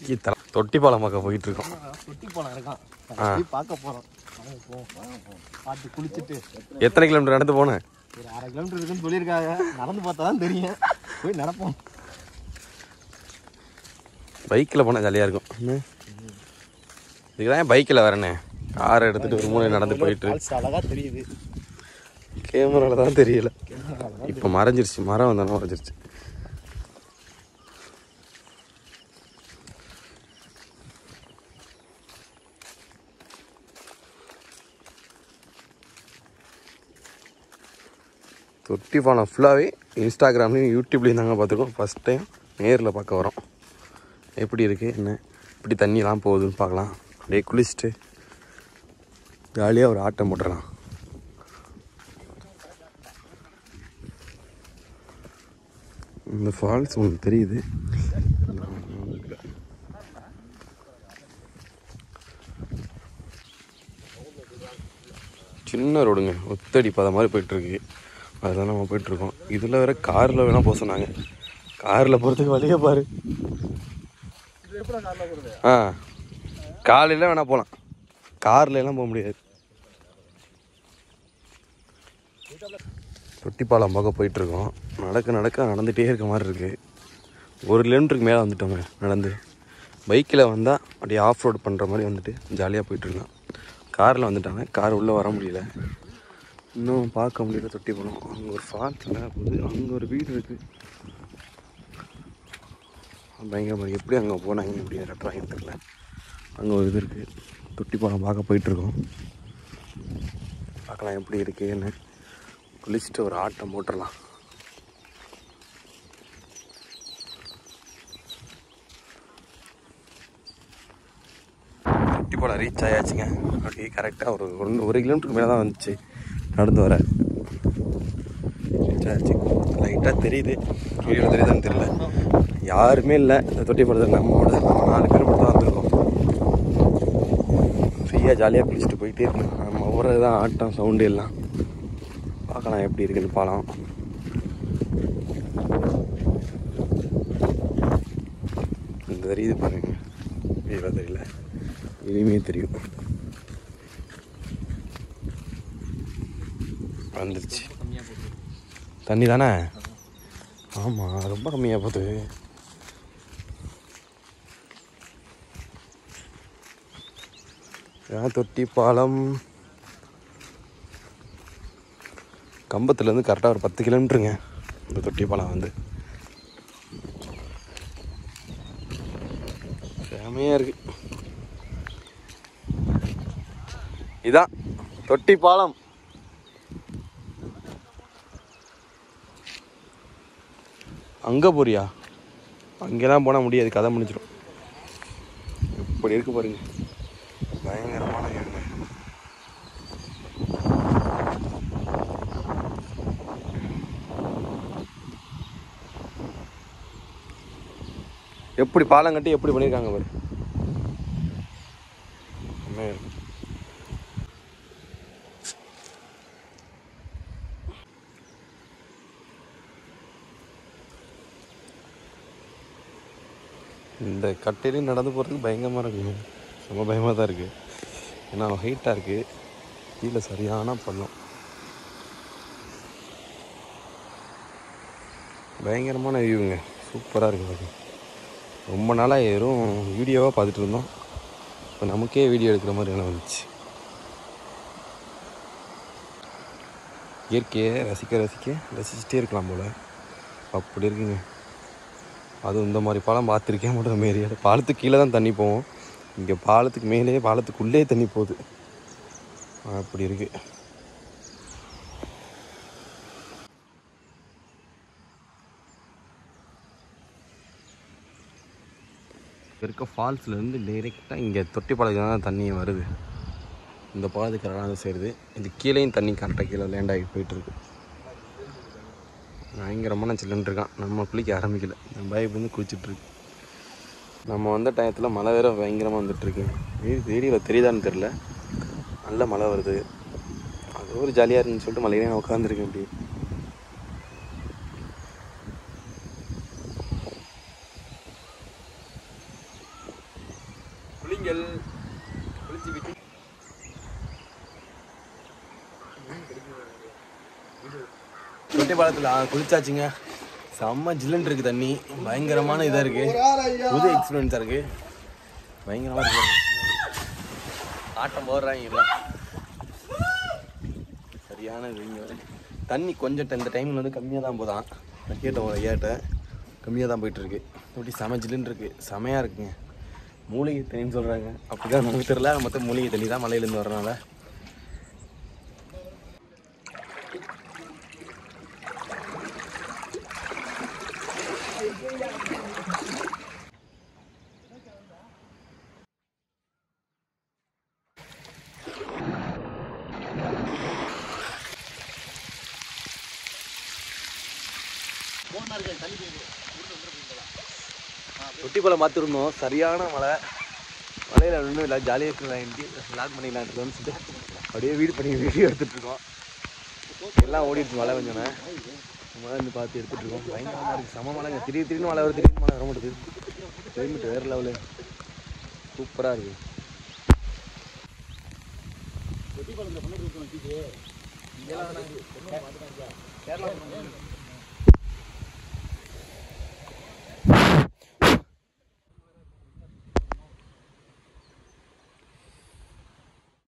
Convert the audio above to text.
மலைக்கு த தொட்டி பாலம் பக்கம் போயிட்டு இருக்கோம் தொட்டி போலாம் இருக்கான் ஆ. போய் பார்க்க போறோம் வாங்க போவோம். பார்த்து குளிச்சுட்டு எத்தனை கிலோமீட்டர் நடந்து போனேன் ஒரு அரை கிலோமீட்டர் இருக்குன்னு சொல்லியிருக்காங்க நடந்து பார்த்தா தான் தெரியும் போய் நடப்போம் பைக்கில் போனால் ஜாலியாக இருக்கும் ம். இதுக்குதான் பைக்கில் வரேனே கார் எடுத்துகிட்டு ஒரு மூணு நடந்து போயிட்டு ஃபால்ஸ் அழகா தெரியுது கேமராவில் தான் தெரியல இப்போ மறைஞ்சிருச்சு மரம் வந்தாலும் மறைஞ்சிருச்சு தொட்டி பாலம் ஃபுல்லாகவே இன்ஸ்டாகிராம்லேயும் யூடியூப்லேயும் தாங்க பார்த்துருக்கோம் ஃபஸ்ட் டைம் நேரில் பார்க்க வரோம் எப்படி இருக்குது என்ன இப்படி தண்ணிலாம் போகுதுன்னு பார்க்கலாம் அப்படியே குளிச்சுட்டு ஜாலியாக ஒரு ஆட்டம் போட்டுடலாம் இந்த ஃபால்ஸ் உங்களுக்கு தெரியுது சின்ன ரோடுங்க ஒத்தடி பத மாதிரி போயிட்டுருக்கு அதுதான் நம்ம போயிட்டுருக்கோம் இதில் வேற காரில் வேணால் போக சொன்னாங்க காரில் போகிறதுக்கு வழியை பாரு ஆ காலையில் வேணால் போகலாம் கார்ல எல்லாம் போக முடியாது தொட்டிப்பாலம் பார்க்க போயிட்டுருக்கோம் நடக்க நடக்க நடந்துகிட்டே இருக்க மாதிரி இருக்குது ஒரு கிலோமீட்டருக்கு மேலே வந்துட்டோங்க நடந்து பைக்கில் வந்தால் அப்படியே ஆஃப் ரோட் பண்ணுற மாதிரி வந்துட்டு ஜாலியாக போயிட்டுருக்கோம் காரில் வந்துட்டாங்க கார் உள்ளே வர முடியல இன்னும் பார்க்க முடியல தொட்டிப்பாலம் அங்கே ஒரு ஃபால்ஸில் போகுது அங்கே ஒரு வீடு இருக்குது பயங்கரமாக எப்படி அங்கே போனாங்க எப்படி ரெட்டுறாங்கன்னு தெரியல அங்கே ஒரு இது இருக்குது தொட்டிப்பாலம் பார்க்க போயிட்டுருக்கோம் பார்க்கலாம் எப்படி இருக்குன்னு குளிச்சுட்டு ஒரு ஆட்டம் போட்டுடலாம் தொட்டிப்பாலம் ரீச் ஆயாச்சுங்க அப்படியே கரெக்டாக ஒரு ஒன்று ஒரு கிலோமீட்டருக்கு மேலே தான் வந்துச்சு நடந்து வர ரீச் ஆயாச்சு லைட்டாக தெரியுது வீடியோ தெரியுதான்னு தெரியல யாருமே இல்லை இந்த தொட்டிப்பாலத்தில் நம்மளோட நம்ம நாலு பேர் மட்டும் தான் வந்திருக்கோம் ஃப்ரீயாக ஜாலியாக குளிச்சுட்டு போயிட்டே இருக்கணும் நம்ம ஊரில் தான் ஆட்டம் சவுண்டு எல்லாம் பார்க்கலாம் எப்படி இருக்குன்னு பாலம் இந்த தெரியுது பாருங்க வீடியோ தெரியல இனிமே தெரியும் வந்துருச்சு தண்ணி தானே ஆமாம் ரொம்ப கம்மியாக போகுது ஏன் தொட்டி பாலம் கம்பத்துலேருந்து கரெக்டாக ஒரு பத்து கிலோமீட்டருங்க இந்த தொட்டி பாலம் வந்து செமையாக இருக்கு இதான் தொட்டி பாலம் அங்கே போறியா அங்கெல்லாம் போனால் முடியாது கதை முடிஞ்சிடும் இப்படி இருக்கு பாருங்க பயங்கரமான ஏரியா. எப்படி பாலம் கட்டி எப்படி பண்ணியிருக்காங்க பாரு செம்மையா இருக்கு. இந்த கட்டையிலையும் நடந்து போகிறதுக்கு பயங்கரமாக இருக்குங்க ரொம்ப பயமாக தான் இருக்குது ஏன்னா ஹைட்டாக இருக்குது கீழே சரியான பள்ளம் பயங்கரமான வியூங்க சூப்பராக இருக்குது பாருங்க ரொம்ப நாளாக வெறும் வீடியோவாக பார்த்துட்டு இருந்தோம் இப்போ நமக்கே வீடியோ எடுக்கிற மாதிரி எல்லாம் வந்துச்சு இயற்கையை ரசிக்க ரசிக்க ரசிச்சுட்டே இருக்கலாம் போல் அப்படி இருக்குங்க அதுவும் இந்த மாதிரி பாலம் பார்த்துருக்கேன் மட்டும் நம்ம ஏரியாவில் பாலத்துக்கு கீழே தான் தண்ணி போவோம் இங்கே பாலத்துக்கு மேலேயே பாலத்துக்குள்ளே தண்ணி போகுது அப்படி இருக்கு இங்க இருக்க ஃபால்ஸ்லேருந்து டைரெக்டாக இங்கே தொட்டி பாலத்துக்கு தான் தண்ணி வருது இந்த பாலத்துக்கு கரெக்டாக சேருது இது கீழேயும் தண்ணி கரெக்டாக கீழே லேண்ட் ஆகி போயிட்டுருக்கு பயங்கரமான சில்லுன்னு இருக்கான் நம்ம குளிக்க ஆரம்பிக்கல நம்ம பைப் வந்து குளிச்சுட்ருக்கு நம்ம வந்த டயத்தில் மழை வேற பயங்கரமாக வந்துட்டுருக்கு வீடியோவில் தெரியுதான்னு தெரில நல்ல மழை வருது அது ஒரு ஜாலியாக இருக்குன்னு சொல்லிட்டு மழையிலே நான் உட்காந்துருக்கேன் இப்படி தொட்டி பாலத்தில் குளிச்சாச்சுங்க செம்ம ஜில்லுன்னு இருக்கு தண்ணி பயங்கரமான இதாக இருக்கு புது எக்ஸ்பீரியன்ஸாக இருக்கு பயங்கரமாக இருக்கு ஆட்டம் போடுறாங்க எல்லாம் சரியான இது இங்க வரை. தண்ணி கொஞ்சம் இந்த டைமில் வந்து கம்மியாக தான் போதான் நான் கேட்டேன் ஒரு ஐயாட்ட கம்மியாக தான் போயிட்டு இருக்கு இப்படி செம ஜில்லுன்னு இருக்கு செமையாக இருக்குங்க மூலிகை தண்ணின்னு சொல்கிறாங்க அப்படிதான் நமக்கு தெரியல மொத்தம் மூலிகை தண்ணி தான் மலையிலேருந்து வரனால தொட்டிப்பாலம் பார்த்துருந்தோம் சரியான மழை மலையில் ஒன்றும் இல்லை ஜாலியாக இருக்கலான்ட்டு லாக் பண்ணிக்கலான்ட்டு சொல்லிட்டு அப்படியே வீடு பண்ணி வீடியோ எடுத்துகிட்டு இருக்கோம் எல்லாம் ஓடிடுச்சு மழை கொஞ்சம் மழை வந்து பார்த்து எடுத்துகிட்டு இருக்கோம் பயங்கரமாக இருக்குது செம மழைங்க திடீர் திடீர்னு மழை வரும் திடீர்னு மழை வர மாட்டேது கிளைமேட் வேறு லெவலு சூப்பராக இருக்குது கேரளா